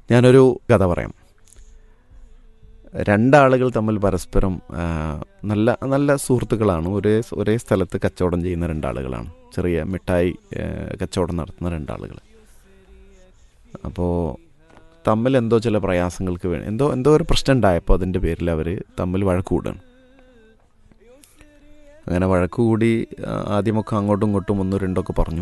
ഞാനൊരു കഥ പറയാം രണ്ടാളുകൾ തമ്മിൽ പരസ്പരം ആ, നല്ല നല്ല സുഹൃത്തുക്കളാണ് ഒരേ ഒരേ സ്ഥലത്ത് കച്ചവടം ചെയ്യുന്ന രണ്ടാളുകളാണ് ചെറിയ മിഠായി ആ, കച്ചവടം നടത്തുന്ന രണ്ടാളുകൾ അപ്പോൾ തമ്മിൽ എന്തോ ചില പ്രയാസങ്ങൾക്ക് വേണ്ടി എന്തോ എന്തോ ഒരു പ്രശ്നം ഉണ്ടായപ്പോൾ അതിൻ്റെ പേരിൽ അവർ തമ്മിൽ വഴക്ക് കൂടുകയാണ് അങ്ങനെ വഴക്ക് കൂടി ആ, ആദ്യമൊക്കെ അങ്ങോട്ടും ഇങ്ങോട്ടും ഒന്നും രണ്ടൊക്കെ പറഞ്ഞു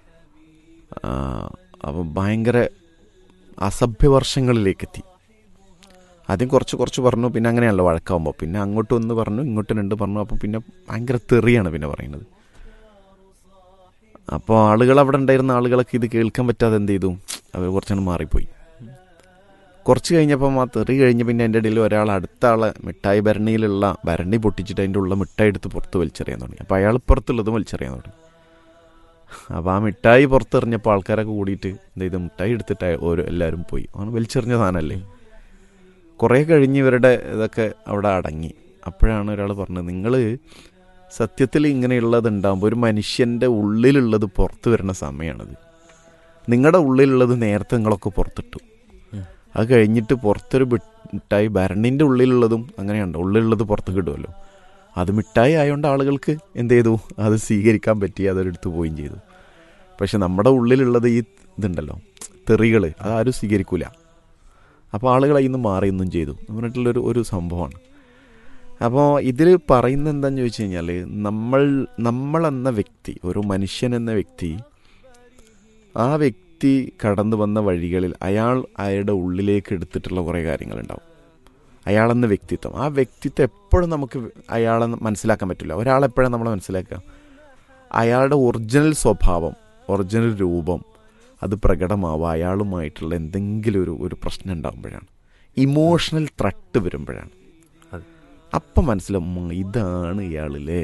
അപ്പം ഭയങ്കര അസഭ്യവർഷങ്ങളിലേക്ക് എത്തി ആദ്യം കുറച്ച് കുറച്ച് പറഞ്ഞു പിന്നെ അങ്ങനെയാണല്ലോ വഴക്കാവുമ്പോൾ പിന്നെ അങ്ങോട്ടും ഒന്ന് പറഞ്ഞു ഇങ്ങോട്ടും രണ്ട് പറഞ്ഞു അപ്പോൾ പിന്നെ ഭയങ്കര തെറിയാണ് പിന്നെ പറയുന്നത് അപ്പോൾ ആളുകൾ അവിടെ ഉണ്ടായിരുന്ന ആളുകളൊക്കെ ഇത് കേൾക്കാൻ പറ്റാതെ എന്ത് ചെയ്തു അവർ കുറച്ചങ്ങ് മാറിപ്പോയി കുറച്ച് കഴിഞ്ഞപ്പോൾ ആ തെറി കഴിഞ്ഞ് പിന്നെ എൻ്റെ ഇടയിൽ ഒരാൾ അടുത്ത ആളെ മിഠായി ഭരണിയിലുള്ള ഭരണി പൊട്ടിച്ചിട്ട് അതിൻ്റെ ഉള്ള മിഠായി എടുത്ത് പുറത്ത് വലിച്ചെറിയാൻ തുടങ്ങി അപ്പോൾ അയാൾ പുറത്തുള്ളതും വലിച്ചെറിയാൻ തുടങ്ങി അപ്പോൾ ആ മിഠായി പുറത്തെറിഞ്ഞപ്പോൾ ആൾക്കാരൊക്കെ കൂടിയിട്ട് എന്ത് ചെയ്തു മിഠായി എടുത്തിട്ട് ഓരോ എല്ലാവരും പോയി അവൻ വലിച്ചെറിഞ്ഞ സാധനമല്ലേ കുറേ കഴിഞ്ഞ് ഇവരുടെ ഇതൊക്കെ അവിടെ അടങ്ങി അപ്പോഴാണ് ഒരാൾ പറഞ്ഞത് നിങ്ങൾ സത്യത്തിൽ ഇങ്ങനെയുള്ളത് ഉണ്ടാകുമ്പോൾ ഒരു മനുഷ്യൻ്റെ ഉള്ളിലുള്ളത് പുറത്ത് വരുന്ന സമയമാണിത് നിങ്ങളുടെ ഉള്ളിലുള്ളത് നേരത്തെ നിങ്ങളൊക്കെ പുറത്തിട്ടു അത് കഴിഞ്ഞിട്ട് പുറത്തൊരു ബി- മിഠായി ഭരണിൻ്റെ ഉള്ളിലുള്ളതും അങ്ങനെയുണ്ട് ഉള്ളിലുള്ളത് പുറത്ത് കിട്ടുമല്ലോ അത് മിഠായി ആയതുകൊണ്ട് ആളുകൾക്ക് എന്ത് ചെയ്തു അത് സ്വീകരിക്കാൻ പറ്റി അതെടുത്ത് പോവുകയും ചെയ്തു പക്ഷെ നമ്മുടെ ഉള്ളിലുള്ളത് ഈ ഇതുണ്ടല്ലോ തെറികൾ അതാരും സ്വീകരിക്കൂല അപ്പോൾ ആളുകൾ അതിൽ നിന്ന് മാറിയൊന്നും ചെയ്തു എന്ന് പറഞ്ഞിട്ടുള്ളൊരു ഒരു സംഭവമാണ് അപ്പോൾ ഇതിൽ പറയുന്നത് എന്താണെന്ന് ചോദിച്ചു കഴിഞ്ഞാൽ നമ്മൾ നമ്മളെന്ന വ്യക്തി ഒരു മനുഷ്യൻ എന്ന വ്യക്തി ആ വ്യക്തി കടന്നു വന്ന വഴികളിൽ അയാൾ അയാളുടെ ഉള്ളിലേക്ക് എടുത്തിട്ടുള്ള കുറേ കാര്യങ്ങളുണ്ടാവും അയാളെന്ന വ്യക്തിത്വം ആ വ്യക്തിത്വം എപ്പോഴും നമുക്ക് അയാളെ മനസ്സിലാക്കാൻ പറ്റില്ല ഒരാളെപ്പോഴാണ് നമ്മൾ മനസ്സിലാക്കുക അയാളുടെ ഒറിജിനൽ സ്വഭാവം ഒറിജിനൽ രൂപം അത് പ്രകടമാവുക അയാളുമായിട്ടുള്ള എന്തെങ്കിലും ഒരു ഒരു പ്രശ്നം ഉണ്ടാകുമ്പോഴാണ് ഇമോഷണൽ ത്രട്ട് വരുമ്പോഴാണ് അതെ. അപ്പം മനസ്സിലാവും ഉം, ഇതാണ് ഇയാളില്ലേ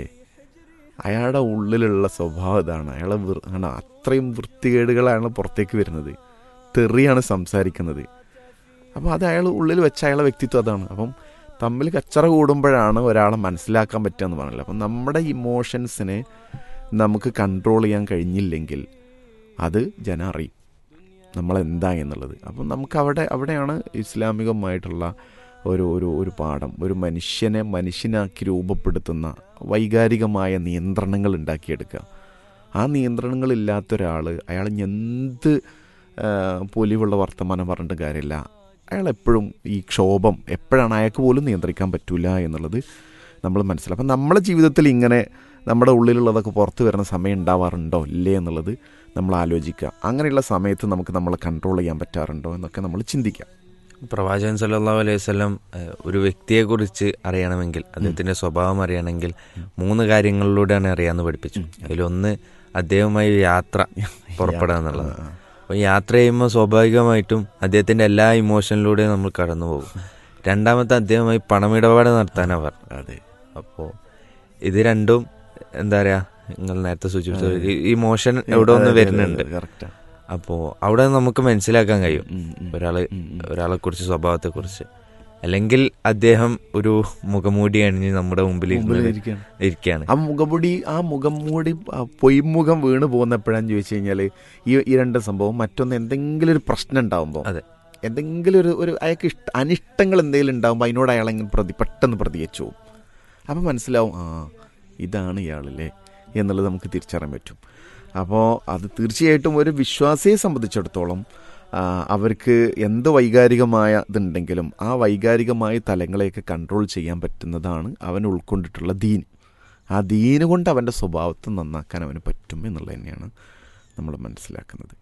അയാളുടെ ഉള്ളിലുള്ള സ്വഭാവം ഇതാണ് അയാളെ വൃ- ആണ് അത്രയും വൃത്തികേടുകളാണ് പുറത്തേക്ക് വരുന്നത് തെറിയാണ് സംസാരിക്കുന്നത് അപ്പോൾ അത് അയാൾ ഉള്ളിൽ വെച്ച അയാളെ വ്യക്തിത്വം അതാണ് അപ്പം തമ്മിൽ കച്ചറ കൂടുമ്പോഴാണ് ഒരാളെ മനസ്സിലാക്കാൻ പറ്റുക എന്ന് പറഞ്ഞില്ല അപ്പം നമ്മുടെ ഇമോഷൻസിനെ നമുക്ക് കൺട്രോൾ ചെയ്യാൻ കഴിഞ്ഞില്ലെങ്കിൽ അത് ജനം അറിയും നമ്മളെന്താ എന്നുള്ളത് അപ്പം നമുക്ക് അവിടെ അവിടെയാണ് ഇസ്ലാമികമായിട്ടുള്ള ഒരു ഒരു ഒരു പാഠം ഒരു മനുഷ്യനെ മനുഷ്യനാക്കി രൂപപ്പെടുത്തുന്ന വൈകാരികമായ നിയന്ത്രണങ്ങൾ ഉണ്ടാക്കിയെടുക്കുക ആ നിയന്ത്രണങ്ങളില്ലാത്ത ഒരാൾ അയാൾ ഇനി എന്ത് ആ, പൊലിവുള്ള വർത്തമാനം പറഞ്ഞിട്ട് കാര്യമില്ല അയാൾ എപ്പോഴും ഈ ക്ഷോഭം എപ്പോഴാണ് അയാൾക്ക് പോലും നിയന്ത്രിക്കാൻ പറ്റൂല എന്നുള്ളത് നമ്മൾ മനസ്സിലാക്കും അപ്പം നമ്മുടെ ജീവിതത്തിൽ ഇങ്ങനെ നമ്മുടെ ഉള്ളിലുള്ളതൊക്കെ പുറത്ത് വരുന്ന സമയം ഉണ്ടാവാറുണ്ടോ ഇല്ലേ എന്നുള്ളത് നമ്മൾ ആലോചിക്കുക അങ്ങനെയുള്ള സമയത്ത് നമുക്ക് നമ്മളെ കൺട്രോൾ ചെയ്യാൻ പറ്റാറുണ്ടോ എന്നൊക്കെ നമ്മൾ ചിന്തിക്കുക പ്രവാചകൻ സല്ലല്ലാഹു അലൈഹി വസല്ലം ഏഹ്, ഒരു വ്യക്തിയെ കുറിച്ച് അറിയണമെങ്കിൽ അദ്ദേഹത്തിന്റെ സ്വഭാവം അറിയണമെങ്കിൽ മൂന്ന് കാര്യങ്ങളിലൂടെയാണ് അറിയാന്ന് പഠിപ്പിച്ചു അതിലൊന്ന് അദ്ദേഹവുമായി ഒരു യാത്ര പുറപ്പെടുക എന്നുള്ളത് അപ്പോൾ യാത്ര ചെയ്യുമ്പോൾ സ്വാഭാവികമായിട്ടും അദ്ദേഹത്തിന്റെ എല്ലാ ഇമോഷനിലൂടെയും നമ്മൾ കടന്നു പോകും രണ്ടാമത്തെ അദ്ദേഹവുമായി പണമിടപാട് നടത്താനാണ് പറഞ്ഞത് അതെ അപ്പോൾ ഇത് രണ്ടും എന്താ പറയാ നിങ്ങൾ നേരത്തെ സൂചിപ്പിച്ച ഇമോഷൻ എവിടെ ഒന്ന് വരുന്നുണ്ട് കറക്റ്റാണ് അപ്പോൾ അവിടെ നമുക്ക് മനസ്സിലാക്കാൻ കഴിയും ഉം, ഉം. ഒരാള് ഉം, ഉം. ഒരാളെ കുറിച്ച് സ്വഭാവത്തെ കുറിച്ച് അല്ലെങ്കിൽ അദ്ദേഹം ഒരു മുഖമൂടി അണിഞ്ഞ് നമ്മുടെ മുമ്പിൽ മുമ്പിൽ ഇരുന്ന് ഇരിക്കുകയാണ്. ഇരിക്കുകയാണ് ആ മുഖംമൂടി ആ മുഖംമൂടി ആ പൊയ്മുഖം വീണ് പോകുന്നപ്പോഴാന്ന് ചോദിച്ചു കഴിഞ്ഞാൽ ഈ ഈ രണ്ട് സംഭവം മറ്റൊന്ന് എന്തെങ്കിലും ഒരു പ്രശ്നം ഉണ്ടാകുമ്പോൾ അതെ. എന്തെങ്കിലും ഒരു ഒരു അയാൾക്ക് ഇഷ്ട അനിഷ്ടങ്ങൾ എന്തെങ്കിലും ഉണ്ടാകുമ്പോൾ അതിനോട് അയാൾ അങ്ങ് പ്രതി പെട്ടെന്ന് പ്രതികരിച്ചു പോകും അപ്പം മനസ്സിലാവും ആ ഇതാണ് ഇയാളല്ലേ എന്നുള്ളത് നമുക്ക് തിരിച്ചറിയാൻ പറ്റും അപ്പോൾ അത് തീർച്ചയായിട്ടും ഒരു വിശ്വാസിയെ സംബന്ധിച്ചിടത്തോളം ആ, അവർക്ക് എന്ത് വൈകാരികമായ ഇതുണ്ടെങ്കിലും ആ വൈകാരികമായ തലങ്ങളെയൊക്കെ കൺട്രോൾ ചെയ്യാൻ പറ്റുന്നതാണ് അവൻ ഉൾക്കൊണ്ടിട്ടുള്ള ദീൻ ആ ദീന് കൊണ്ട് അവൻ്റെ സ്വഭാവത്തെ നന്നാക്കാൻ അവന് പറ്റും എന്നുള്ളത് തന്നെയാണ് നമ്മൾ മനസ്സിലാക്കുന്നത്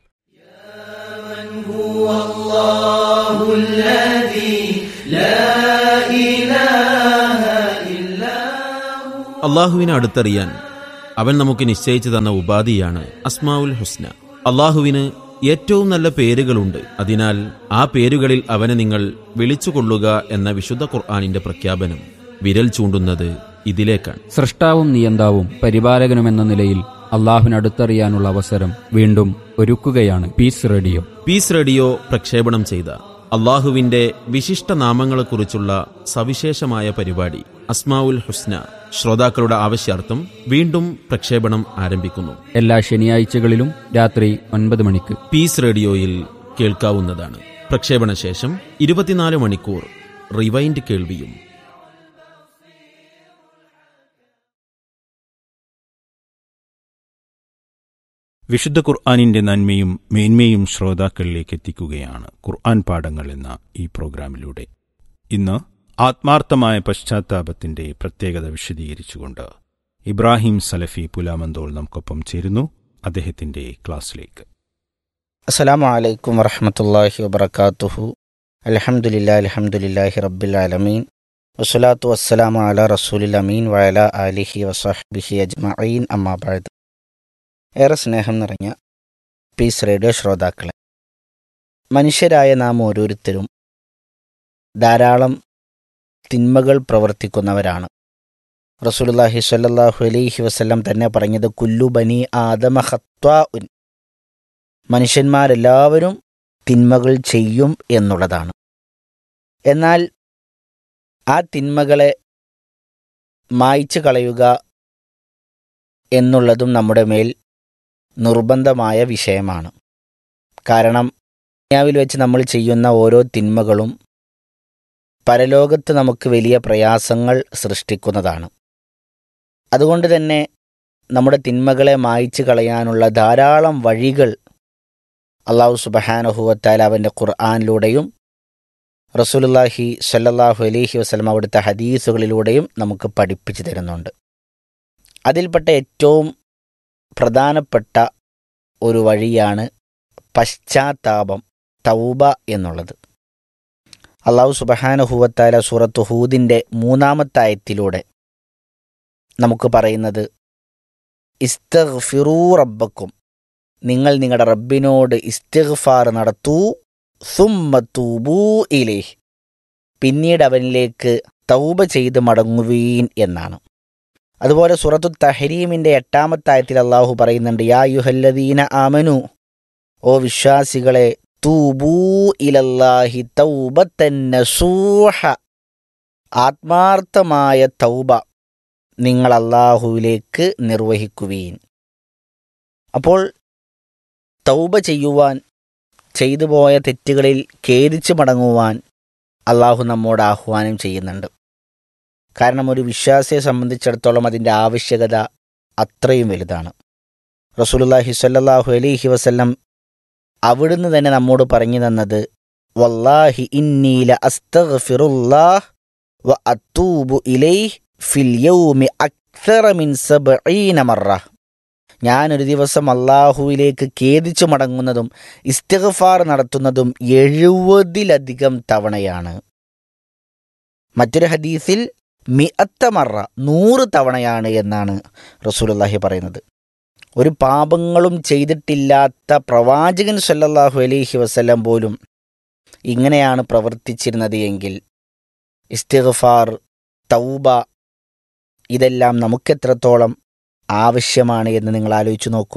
അള്ളാഹുവിനെ അടുത്തറിയാൻ അവൻ നമുക്ക് നിശ്ചയിച്ചു തന്ന ഉപാധിയാണ് അസ്മാവുൽ ഹുസ്ന അള്ളാഹുവിന് ഏറ്റവും നല്ല പേരുകളുണ്ട് അതിനാൽ ആ പേരുകളിൽ അവനെ നിങ്ങൾ വിളിച്ചുകൊള്ളുക എന്ന വിശുദ്ധ ഖുർആാനിന്റെ പ്രഖ്യാപനം വിരൽ ചൂണ്ടുന്നത് ഇതിലേക്കാണ് സൃഷ്ടാവും നിയന്താവും പരിപാലകനുമെന്ന നിലയിൽ അള്ളാഹുവിനടുത്തറിയാനുള്ള അവസരം വീണ്ടും ഒരുക്കുകയാണ് പീസ് റേഡിയോ പീസ് റേഡിയോ പ്രക്ഷേപണം ചെയ്ത അള്ളാഹുവിന്റെ വിശിഷ്ട നാമങ്ങളെക്കുറിച്ചുള്ള സവിശേഷമായ പരിപാടി അസ്മാവുൽ ഹുസ്ന ശ്രോതാക്കളുടെ ആവശ്യാർത്ഥം വീണ്ടും പ്രക്ഷേപണം ആരംഭിക്കുന്നു എല്ലാ ശനിയാഴ്ചകളിലും രാത്രി ഒൻപത് മണിക്ക് പീസ് റേഡിയോയിൽ കേൾക്കാവുന്നതാണ് പ്രക്ഷേപണ ശേഷം ഇരുപത്തിനാല് മണിക്കൂർ റിവൈൻഡ് കേൾവിയും വിശുദ്ധ ഖുർആാനിന്റെ നന്മയും മേന്മയും ശ്രോതാക്കളിലേക്ക് എത്തിക്കുകയാണ് ഖുർആൻ പാഠങ്ങൾ എന്ന ഈ പ്രോഗ്രാമിലൂടെ ഇന്ന് ആത്മാർത്ഥമായ പശ്ചാത്താപത്തിന്റെ പ്രത്യേകത വിശദീകരിച്ചുകൊണ്ട് ഇബ്രാഹിം സലഫി പുലാമന്തോൾ നമുക്കൊപ്പം ചേരുന്നു അദ്ദേഹത്തിന്റെ ക്ലാസ്സിലേക്ക് അസ്സലാമു അലൈക്കും വറഹമത്തല്ലാഹി വബർക്കാത്തുഹു അലഹമുല്ലാ അലഹമുല്ലാഹി റബ്ബിൽ ആലമീൻ വസ്സലാത്തു വസ്സലാമു അല റസൂലിൽ അമീൻ വയല അലിഹി വസഹബിഹി അജ്മഈൻ അമ്മാബാദ് ഏറെ സ്നേഹം നിറഞ്ഞ പീസ് റേഡിയോ ശ്രോതാക്കളെ മനുഷ്യരായ നാം ഓരോരുത്തരും ധാരാളം തിന്മകൾ പ്രവർത്തിക്കുന്നവരാണ് റസൂലുള്ളാഹി സ്വല്ലല്ലാഹു അലൈഹി വസല്ലം തന്നെ പറഞ്ഞത് കുല്ലു ബനി ആദമ ഖത്വാ ഉൻ മനുഷ്യന്മാരെല്ലാവരും തിന്മകൾ ചെയ്യും എന്നുള്ളതാണ് എന്നാൽ ആ തിന്മകളെ മായ്ച്ചു കളയുക എന്നുള്ളതും നമ്മുടെ മേൽ നിർബന്ധമായ വിഷയമാണ് കാരണം ദുനിയാവിൽ വെച്ച് നമ്മൾ ചെയ്യുന്ന ഓരോ തിന്മകളും പരലോകത്ത് നമുക്ക് വലിയ പ്രയാസങ്ങൾ സൃഷ്ടിക്കുന്നതാണ് അതുകൊണ്ട് തന്നെ നമ്മുടെ തിന്മകളെ മായ്ച്ചു കളയാനുള്ള ധാരാളം വഴികൾ അള്ളാഹു സുബഹാനഹുവത്താൽ അവൻ്റെ ഖുർആാനിലൂടെയും റസൂലുല്ലാഹി സല്ലല്ലാഹു അലൈഹി വസ്ലം അവിടുത്തെ ഹദീസുകളിലൂടെയും നമുക്ക് പഠിപ്പിച്ചു തരുന്നുണ്ട് അതിൽപ്പെട്ട ഏറ്റവും പ്രധാനപ്പെട്ട ഒരു വഴിയാണ് പശ്ചാത്താപം തൗബ എന്നുള്ളത് അള്ളാഹു സുബഹാനഹുവത്താല സൂറത്ത് ഹൂദിൻ്റെ മൂന്നാമത്തെ ആയത്തിലൂടെ നമുക്ക് പറയുന്നത് ഇസ്തഗ്ഫിറൂ റബ്ബക്കും നിങ്ങൾ നിങ്ങളുടെ റബ്ബിനോട് ഇസ്തിഗ്ഫാർ നടത്തൂ സുമ്മ തൂബൂ ഇലേഹ് പിന്നീട് അവനിലേക്ക് തൗബ ചെയ്ത് മടങ്ങുവീൻ എന്നാണ് അതുപോലെ സുറത്തു തഹരീമിൻ്റെ എട്ടാമത്തെ ആയത്തിൽ അള്ളാഹു പറയുന്നുണ്ട് യാ യുഹല്ലദീന ആമനു ഓ വിശ്വാസികളെ തൂബൂ ഇലല്ലാഹി തൗബത്തൻ നസൂഹ ആത്മാർത്ഥമായ തൗബ നിങ്ങൾ അള്ളാഹുവിലേക്ക് നിർവഹിക്കുവീൻ അപ്പോൾ തൗബ ചെയ്യുവാൻ ചെയ്തു പോയ തെറ്റുകളിൽ ഖേദിച്ചു മടങ്ങുവാൻ അള്ളാഹു നമ്മോട് ആഹ്വാനം ചെയ്യുന്നുണ്ട് കാരണം ഒരു വിശ്വാസിയെ സംബന്ധിച്ചിടത്തോളം അതിൻ്റെ ആവശ്യകത അത്രയും വലുതാണ് റസൂലുല്ലാഹി സ്വല്ലല്ലാഹു അലൈഹി വസല്ലം അവിടുന്ന് തന്നെ നമ്മോട് പറഞ്ഞു തന്നത് വല്ലാഹി ഇന്നീല അസ്തഗ്ഫിറുല്ലാഹ് വ അത്തൂബു ഇലൈഹ് ഫിൽ യൗമി അക്സറ മിൻ സബ്ഈന മറ ഞാനൊരു ദിവസം അള്ളാഹുവിലേക്ക് ഖേദിച്ചു മടങ്ങുന്നതും ഇസ്തിഗ്ഫാർ നടത്തുന്നതും എഴുപതിലധികം തവണയാണ് മറ്റൊരു ഹദീസിൽ മിഅത്ത മറ നൂറ് തവണയാണ് എന്നാണ് റസൂലുള്ളാഹി പറയുന്നത് ഒരു പാപങ്ങളും ചെയ്തിട്ടില്ലാത്ത പ്രവാചകൻ സല്ലല്ലാഹു അലൈഹി വസല്ലം പോലും ഇങ്ങനെയാണ് പ്രവർത്തിച്ചിരുന്നത് എങ്കിൽ ഇസ്തിഗ്ഫാർ തൗബ ഇതെല്ലാം നമുക്കെത്രത്തോളം ആവശ്യമാണ് എന്ന് നിങ്ങൾ ആലോചിച്ചു നോക്കൂ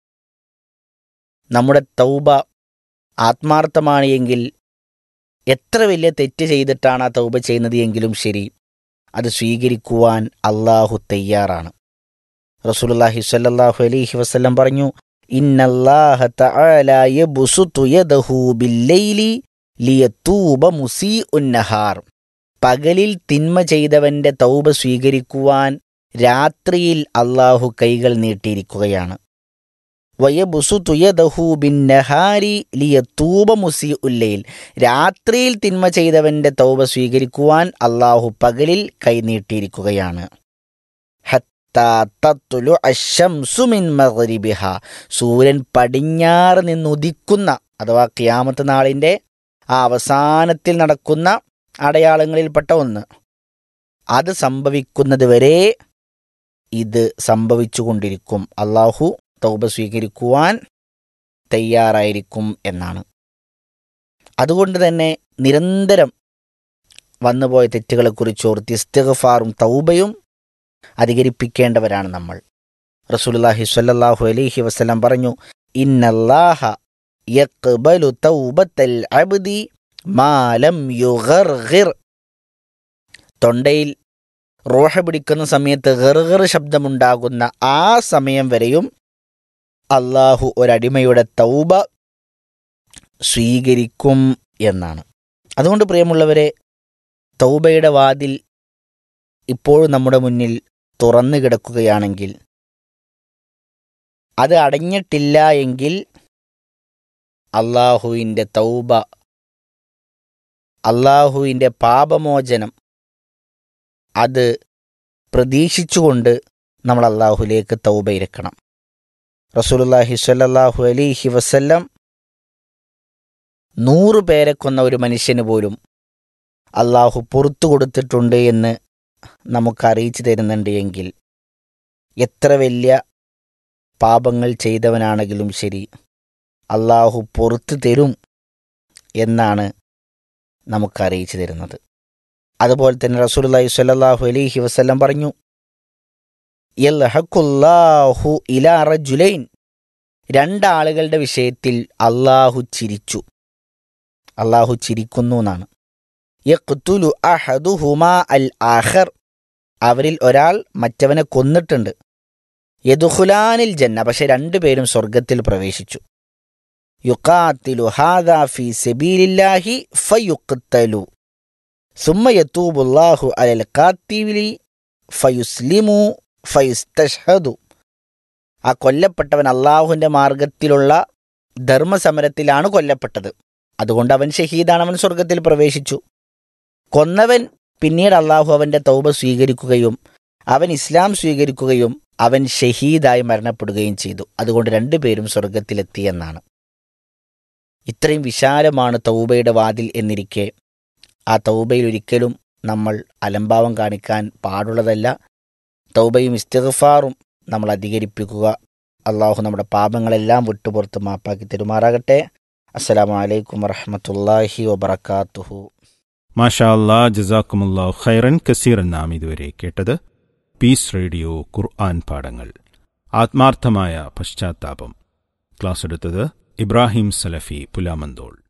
നമ്മുടെ തൗബ ആത്മാർത്ഥമാണ് എങ്കിൽ എത്ര വലിയ തെറ്റ് ചെയ്തിട്ടാണ് ആ തൗബ ചെയ്യുന്നത് എങ്കിലും ശരി അത് സ്വീകരിക്കുവാൻ അള്ളാഹു തയ്യാറാണ് റസൂലുള്ളാഹി സ്വല്ലല്ലാഹു അലൈഹി വസല്ലം പറഞ്ഞു ഇന്നല്ലാഹ തആല യബ്സുതു യദഹു ബില്ലൈലി ലിയതൂബ മുസീഉൻ നഹാർ പകലിൽ തിന്മ ചെയ്തവന്റെ തൗബ സ്വീകരിക്കുവാൻ രാത്രിയിൽ അള്ളാഹു കൈകൾ നീട്ടിയിരിക്കുകയാണ് വയബുസുതു യദഹു ബിന്നഹാരി ലിയതൂബ മുസീഉല്ലൈൽ രാത്രിയിൽ തിന്മ ചെയ്തവന്റെ തൗബ സ്വീകരിക്കുവാൻ അള്ളാഹു പകലിൽ കൈ നീട്ടിയിരിക്കുകയാണ് തത്തുലു അശംസു മിൻ മഗ്രിബിഹ സൂര്യൻ പടിഞ്ഞാറ് നിന്നുദിക്കുന്ന അഥവാ ക്യാമത്ത് നാളിൻ്റെ ആ അവസാനത്തിൽ നടക്കുന്ന അടയാളങ്ങളിൽപ്പെട്ട ഒന്ന് അത് സംഭവിക്കുന്നത് വരെ ഇത് സംഭവിച്ചുകൊണ്ടിരിക്കും അള്ളാഹു തൗബ സ്വീകരിക്കുവാൻ തയ്യാറായിരിക്കും എന്നാണ് അതുകൊണ്ട് തന്നെ നിരന്തരം വന്നുപോയ തെറ്റുകളെക്കുറിച്ച് ഓർത്ത് ഇസ്തിഗ്ഫാറും തൗബയും അധികരിപ്പിക്കേണ്ടവരാണ് നമ്മൾ റസൂലുള്ളാഹി സ്വല്ലല്ലാഹു അലൈഹി വസല്ലം പറഞ്ഞു ഇന്നല്ലാഹ യഖ്ബലു തൗബത്തൽ അബ്ദി മാലം യുഗർഗിർ തൊണ്ടയിൽ റോഹ പിടിക്കുന്ന സമയത്ത് ഗർഗർ ശബ്ദമുണ്ടാകുന്ന ആ സമയം വരെയും അള്ളാഹു ഒരടിമയുടെ തൗബ സ്വീകരിക്കും എന്നാണ് അതുകൊണ്ട് പ്രിയമുള്ളവരെ തൗബയുടെ വാതിൽ ഇപ്പോഴും നമ്മുടെ മുന്നിൽ തുറന്നു കിടക്കുകയാണെങ്കിൽ അത് അടഞ്ഞിട്ടില്ല എങ്കിൽ അള്ളാഹുവിൻ്റെ തൗബ അള്ളാഹുവിൻ്റെ പാപമോചനം അത് പ്രതീക്ഷിച്ചുകൊണ്ട് നമ്മൾ അള്ളാഹുലേക്ക് തൗബ ഇരക്കണം റസൂലുള്ളാഹി സ്വല്ലല്ലാഹു അലൈഹി വസല്ലം നൂറ് പേരെ കൊന്ന ഒരു മനുഷ്യന് പോലും അള്ളാഹു പുറത്തു കൊടുത്തിട്ടുണ്ട് എന്ന് നമുക്ക് അറിയിച്ചു തരുന്നുണ്ട് എങ്കിൽ എത്ര വലിയ പാപങ്ങൾ ചെയ്തവനാണെങ്കിലും ശരി അള്ളാഹു പുറത്തു തരും എന്നാണ് നമുക്ക് അറിയിച്ചു തരുന്നത് അതുപോലെ തന്നെ റസൂലുള്ളാഹി സ്വല്ലല്ലാഹു അലൈഹി വസല്ലം പറഞ്ഞു യൽഹഖുല്ലാഹു ഇലാ റജുലൈൻ രണ്ടാളുകളുടെ വിഷയത്തിൽ അള്ളാഹു ചിരിച്ചു അള്ളാഹു ചിരിക്കുന്നു എന്നാണ് യഖ്തുലു അഹദുഹുമാ അൽ ആഖർ അവരിൽ ഒരാൾ മറ്റവനെ കൊന്നിട്ടുണ്ട് യദുഖുലാനിൽ ജന്ന പക്ഷെ രണ്ടുപേരും സ്വർഗത്തിൽ പ്രവേശിച്ചു യുഖാത്തിലു ഹാദാ ഫി സബീലില്ലാഹി ഫയുഖ്തലു സുമ്മ യത്തൂബുല്ലാഹു അലൽ ഖാത്തിലി ഫയുസ്ലിമു ഫയുസ്തഷ്ഹദു ആ കൊല്ലപ്പെട്ടവൻ അള്ളാഹുവിൻ്റെ മാർഗത്തിലുള്ള ധർമ്മസമരത്തിലാണ് കൊല്ലപ്പെട്ടത് അതുകൊണ്ട് അവൻ ഷഹീദാണ് അവൻ സ്വർഗത്തിൽ പ്രവേശിച്ചു കൊന്നവൻ പിന്നീട് അള്ളാഹു അവൻ്റെ തൗബ സ്വീകരിക്കുകയും അവൻ ഇസ്ലാം സ്വീകരിക്കുകയും അവൻ ഷഹീദായി മരണപ്പെടുകയും ചെയ്തു അതുകൊണ്ട് രണ്ടുപേരും സ്വർഗത്തിലെത്തി എന്നാണ് ഇത്രയും വിശാലമാണ് തൗബയുടെ വാതിൽ എന്നിരിക്കെ ആ തൗബയിൽ ഒരിക്കലും നമ്മൾ അലംഭാവം കാണിക്കാൻ പാടുള്ളതല്ല തൗബയും ഇസ്തിഗ്ഫാറും നമ്മൾ അധികരിപ്പിക്കുക അള്ളാഹു നമ്മുടെ പാപങ്ങളെല്ലാം വിട്ടുപുറത്ത് മാപ്പാക്കി തെരുമാറാകട്ടെ അസ്സലാമു അലൈക്കും വറഹമത്തല്ലാഹി വബർക്കാത്തുഹു മാഷാ അല്ലാ ജസാക്കുമുല്ലാ ഖൈറൻ കസീറൻ നാം ഇതുവരെ കേട്ടത് പീസ് റേഡിയോ ഖുർആൻ പാഠങ്ങൾ ആത്മാർത്ഥമായ പശ്ചാത്താപം ക്ലാസ് എടുത്തത് ഇബ്രാഹിം സലഫി പുലാമന്തോൾ